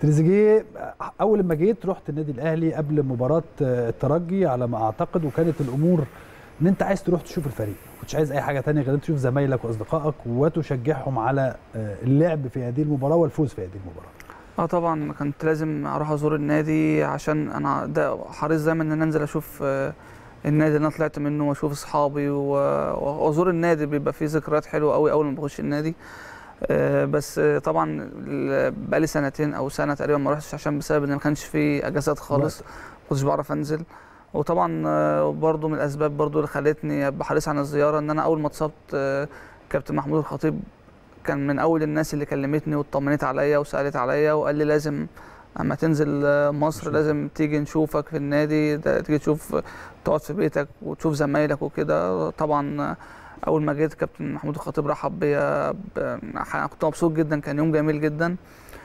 تريزيجيه اول ما جيت رحت النادي الاهلي قبل مباراه الترجي على ما اعتقد وكانت الامور ان انت عايز تروح تشوف الفريق ما كنتش عايز اي حاجه تانية غير انت تشوف زمايلك واصدقائك وتشجعهم على اللعب في هذه المباراه والفوز في هذه المباراه اه طبعا كنت لازم اروح ازور النادي عشان انا ده حريص دايما ان انا انزل اشوف النادي اللي انا طلعت منه واشوف اصحابي وازور النادي بيبقى فيه ذكريات حلوه قوي اول ما بخش النادي بس طبعا بقالي سنتين او سنه تقريبا ما رحتش عشان بسبب ان ما كانش في اجازات خالص ما كنتش بعرف انزل وطبعا برضو من الاسباب برضو اللي خلتني ابقى حريص عن الزياره ان انا اول ما اتصبت كابتن محمود الخطيب كان من اول الناس اللي كلمتني واطمنت عليا وسالت عليا وقال لي لازم اما تنزل مصر لازم تيجي نشوفك في النادي تيجي تشوف تقعد في بيتك وتشوف زمايلك وكده طبعا اول ما جيت كابتن محمود الخطيب رحب بيا كنت مبسوط جدا كان يوم جميل جدا